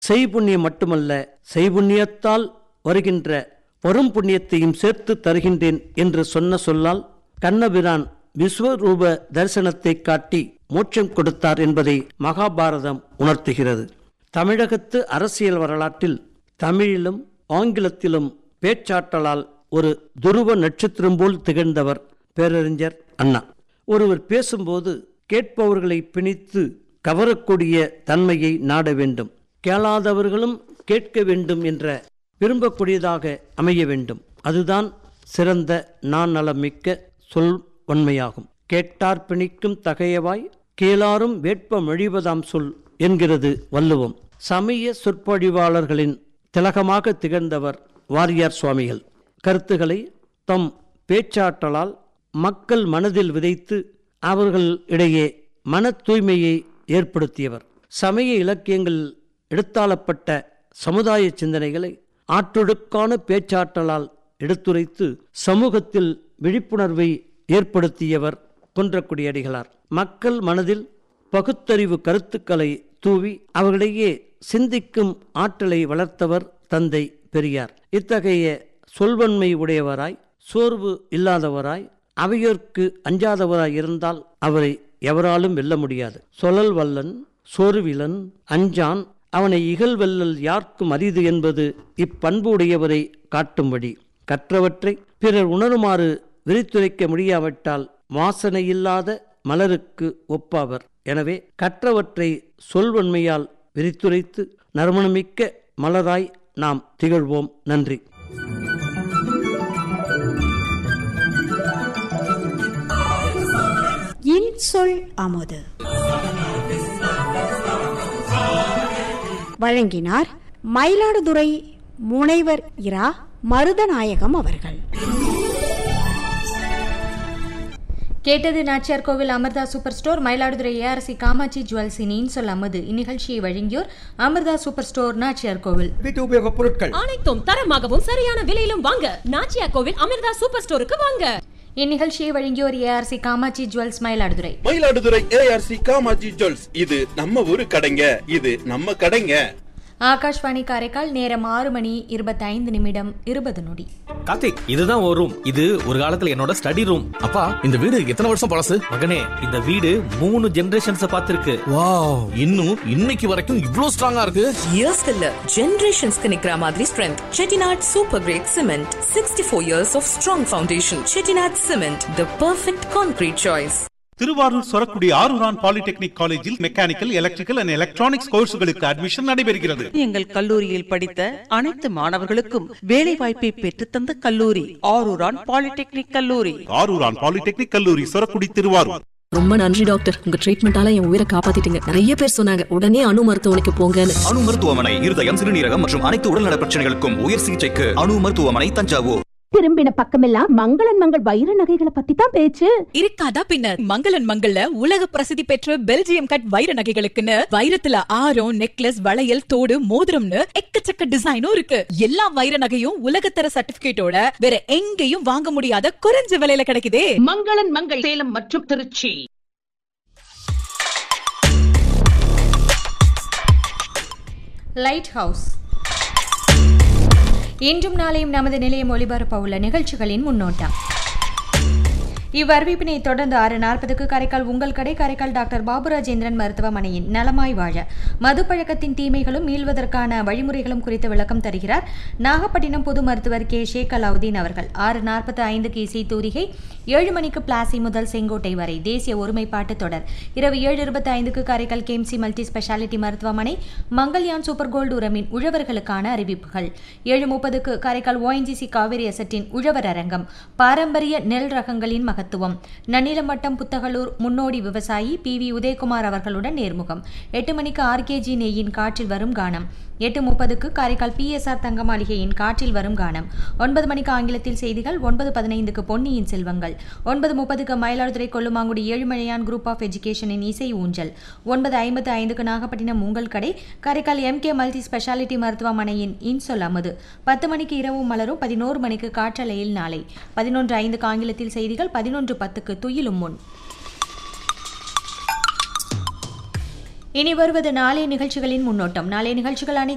செய்புண்ணியம் மட்டுமல்ல செய்புண்ணியத்தால் வருகின்ற வரும் புண்ணியத்தையும் சேர்த்து தருகின்றேன் என்று சொன்ன சொல்லால் கண்ணபிரான் விஸ்வரூப தரிசனத்தை காட்டி மோட்சம் கொடுத்தார் என்பதை மகாபாரதம் உணர்த்துகிறது தமிழகத்து அரசியல் வரலாற்றில் தமிழிலும் ஆங்கிலத்திலும் பேச்சாற்றலால் ஒரு துருவ நட்சத்திரம் போல் திகழ்ந்தவர் பேரறிஞர் அண்ணா ஒருவர் பேசும்போது கேட்பவர்களை பிணித்து கவரக்கூடிய தன்மையை நாட வேண்டும் கேளாதவர்களும் கேட்க வேண்டும் என்ற விரும்பக்கூடியதாக அமைய வேண்டும் அதுதான் சிறந்த நான் நலமிக்க சொல் வன்மையாகும் கேட்டார் பிணிக்கும் தகையவாய் கேளாரும் வேட்ப மொழிவதாம் சொல் என்கிறது வள்ளுவம் சமய சொற்பொழிவாளர்களின் திலகமாக திகழ்ந்தவர் வாரியார் சுவாமிகள் கருத்துக்களை தம் பேச்சாற்றலால் மக்கள் மனதில் விதைத்து அவர்கள் இடையே மன தூய்மையை ஏற்படுத்தியவர் சமய இலக்கியங்கள் எடுத்தாளப்பட்ட சமுதாய சிந்தனைகளை ஆற்றொடுக்கான பேச்சாற்றலால் எடுத்துரைத்து சமூகத்தில் விழிப்புணர்வை ஏற்படுத்தியவர் குன்றக்குடியடிகளார் மக்கள் மனதில் பகுத்தறிவு கருத்துக்களை தூவி அவர்களிடையே சிந்திக்கும் ஆற்றலை வளர்த்தவர் தந்தை பெரியார் இத்தகைய சொல்வன்மை உடையவராய் சோர்வு இல்லாதவராய் அவையோர்க்கு அஞ்சாதவராய் இருந்தால் அவரை எவராலும் வெல்ல முடியாது சொலல் வல்லன் சோர்விலன் அஞ்சான் அவனை இகழ்வெல்லல் யார்க்கும் அரிது என்பது இப்பண்பு உடையவரை காட்டும்படி கற்றவற்றை பிறர் உணருமாறு விரித்துரைக்க முடியாவிட்டால் வாசனையில்லாத மலருக்கு ஒப்பாவர் எனவே கற்றவற்றை சொல்வன்மையால் விரித்துரைத்து நறுமணமிக்க மலராய் நாம் திகழ்வோம் நன்றி இன்சொல் அமுது வழங்கினார் மயிலாடுதுறை முனைவர் இரா மருதநாயகம் அவர்கள் கேட்டது Nachiyar Kovil Amirtha super store Mayiladuthurai ARC Kamatchi ஜுவல்ஸின் இன்சொல் அமது இந்நிகழ்ச்சியை வழங்கியோர் அமிர்தா சூப்பர் ஸ்டோர் நாச்சியார் கோவில் வீட்டு உபயோகப் பொருட்கள் அனைத்தும் தரமாகவும் சரியான விலையிலும் வாங்க நாச்சியா கோவில் அமிர்தா சூப்பர் ஸ்டோருக்கு வாங்க இந்நிகழ்ச்சியை வழங்கியோர் ARC Kamatchi jewels Mayiladuthurai Mayiladuthurai ARC Kamatchi jewels இது நம்ம ஊரு கடைங்க இது நம்ம கடைங்க ஆகாஷ்வாணி காரைக்கால் நேரம் ஆறு மணி இருபத்தைந்து நிமிடம் இருபது நொடி கார்த்திக் இதுதான் ஒரு ரூம் இது ஒரு காலத்துல என்னோட ஸ்டடி ரூம் அப்பா இந்த வீடு எத்தனை வருஷம் பழசு மகனே இந்த வீடு மூணு ஜெனரேஷன்ஸ் பார்த்திருக்கு வாவ் இன்னும் இன்னைக்கு வரைக்கும் இவ்ளோ ஸ்ட்ராங்கா இருக்கு இயர்ஸ்க்கு இல்ல ஜெனரேஷன்ஸ்க்கு நிக்கிற மாதிரி strength Chettinad super great cement sixty four years of strong foundation Chettinad cement the perfect concrete choice Thiruvarur Sorakudi Arooran polytechnic காலேஜில் மெக்கானிக்கல் எலக்ட்ரிக்கல் அண்ட் எலக்ட்ரானிக்ஸ் கோர்ஸ்களுக்கு அட்மிஷன் நடைபெறுகிறது எங்கள் கல்லூரியில் படித்த அனைத்து மாணவர்களுக்கும் வேலை வாய்ப்பை பெற்றுத்தந்த கல்லூரி ஆரூரான் பாலிடெக்னிக் கல்லூரி ஆரூரான் பாலிடெக்னிக் கல்லூரி சொரக்குடி திருவாரூர் ரொம்ப நன்றி டாக்டர் உங்க ட்ரீட்மெண்டால என் உயிரை காப்பாத்திட்டீங்க நிறைய பேர் சொன்னாங்க உடனே அணு மருத்துவமனைக்கு போங்கன்னு அணு மருத்துவமனை இருதயம் சிறுநீரகம் மற்றும் அனைத்து உடல்நல பிரச்சனைகளுக்கும் உயர் சிகிச்சைக்கு அணு மருத்துவமனை தஞ்சாவூர் திரும்பின பக்கமெல்லாம் மங்களன் மங்கள் வைர நகைகளை பத்தி தான் பேச்சு இருக்காதா பின்ன மங்களன் மங்கள்ல உலக பிரசித்தி பெற்ற பெல்ஜியம் கட் வைர நகைகளுக்குன்னு வைரத்துல ஆரம் நெக்லஸ் வளையல் தோடு மோதிரம்னு எக்கச்சக்க டிசைனும் இருக்கு எல்லா வைர நகையும் உலகத்தர சர்டிபிகேட்டோட வேற எங்கேயும் வாங்க முடியாத குறைஞ்ச விலையில கிடைக்குதே மங்களன் மங்கள் சேலம் மற்றும் திருச்சி லைட் ஹவுஸ் இன்றும் நாளையும் நமது நிலையம் ஒளிபரப்ப உள்ள நிகழ்ச்சிகளின் முன்னோட்டம் இவ்வறிவிப்பினை தொடர்ந்து ஆறு நாற்பதுக்கு காரைக்கால் உங்கள் கடை காரைக்கால் டாக்டர் பாபுராஜேந்திரன் மருத்துவமனையின் நலமாய் வாழ மது பழக்கத்தின் தீமைகளும் மீள்வதற்கான வழிமுறைகளும் குறித்த விளக்கம் தருகிறார் நாகப்பட்டினம் பொது மருத்துவர் கே ஷேக் அலாவுதீன் அவர்கள் ஆறு நாற்பத்தி ஐந்துக்கு இசை தூரிகை ஏழு மணிக்கு பிளாசி முதல் செங்கோட்டை வரை தேசிய ஒருமைப்பாட்டு தொடர் இரவு ஏழு இருபத்தி ஐந்துக்கு காரைக்கால் கேம்சி மல்டி ஸ்பெஷாலிட்டி மருத்துவமனை மங்கள்யான் சூப்பர் கோல்டு உரமின் உழவர்களுக்கான அறிவிப்புகள் ஏழு முப்பதுக்கு காரைக்கால் ஓஎன்ஜிசி காவிரி அசட்டின் உழவர் அரங்கம் பாரம்பரிய நெல் ரகங்களின் மகத்துவம் நன்னிலம் வட்டம் புத்தகலூர் முன்னோடி விவசாயி பி வி உதயகுமார் அவர்களுடன் நேர்முகம் எட்டு மணிக்கு ஆர்கேஜி நெய்யின் காற்றில் வரும் கானம் எட்டு முப்பதுக்கு காரைக்கால் பிஎஸ்ஆர் தங்க மாளிகையின் காற்றில் வரும் கானம் ஒன்பது மணிக்கு ஆங்கிலத்தில் செய்திகள் ஒன்பது பதினைந்துக்கு பொன்னியின் செல்வங்கள் ஒன்பது முப்பதுக்கு மயிலாடுதுறை கொல்லுமாங்குடி ஏழுமலையான் குரூப் ஆஃப் எஜுகேஷனின் இசை ஊஞ்சல் ஒன்பது ஐம்பத்து ஐந்துக்கு நாகப்பட்டினம் உங்கள் கடை காரைக்கால் எம்கே மல்டி ஸ்பெஷாலிட்டி மருத்துவமனையின் இன்சொல் அமுது பத்து மணிக்கு இரவு மலரும் பதினோரு மணிக்கு காற்றலையில் நாளை பதினொன்று ஐந்துக்கு ஆங்கிலத்தில் செய்திகள் பதினொன்று பத்துக்கு துயிலும் முன் இனி வருவது நாளைய நிகழ்ச்சிகளின் முன்னோட்டம் நாளைய நிகழ்ச்சிகள் அனைத்தும்